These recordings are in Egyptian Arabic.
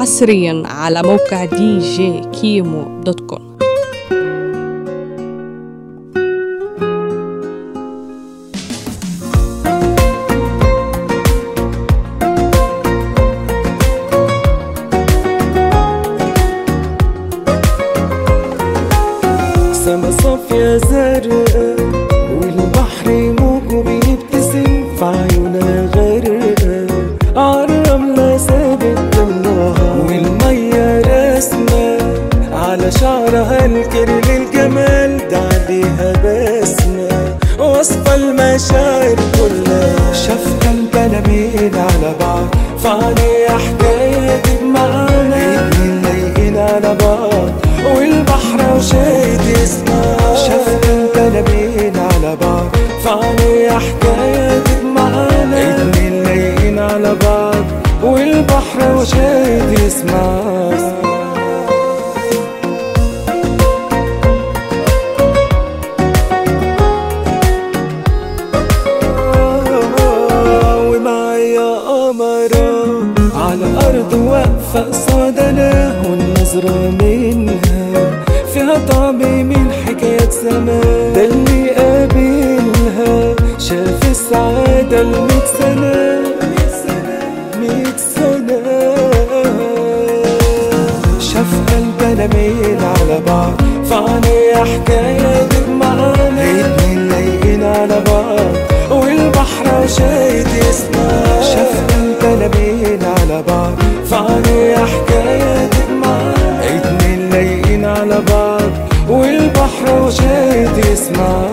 حصريا على موقع دي جي كيمو دوت كوم سما صافية زرقاء والبحر موجه بيبتسم في عيونها غرقاء عالرملة ثابت النهار والمية رسمة على شعرها الكرل الجمال ده عليها بسمة وصفة المشاعر كلها شاف قلبنا مين على بعض فعليها حكاية بمعنى اتنين لايقين على بعض والبحر وشايد يسمع شاف قلبنا مين على بعض فعليها حكاية بمعنى اتنين لايقين على بعض والبحر وشايد يسمع ومعايا قمرة على الأرض واقفة قصادنا والنظرة منها فيها طعم من حكاية زمان ده اللي قابلها شاف السعادة الميت سنة ميت سنة شاف قلبنا ميل على بعض فعليها حكاية بمعنى اتنين لايقين على بعض والبحر شايد يسمع شاف قلبنا ميل على بعض فعليها حكاية بمعنى اتنين لايقين على بعض والبحر شايد يسمع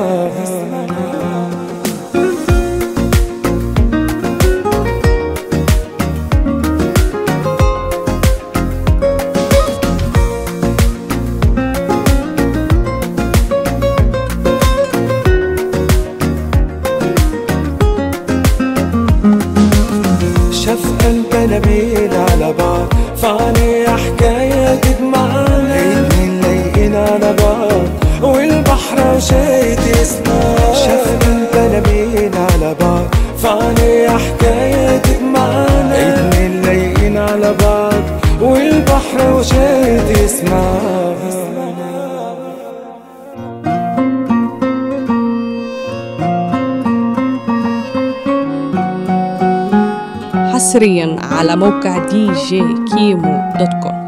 شاف قلبنا ميل على بعض فعليها حكاية بمعنى اتنين لايقين على بعض والبحر شايد يسمع شاف قلبنا ميل على بعض فعليها حكاية بمعنى اتنين لايقين على بعض والبحر شايد يسمع حصريا على موقع دي جي كيمو دوت كوم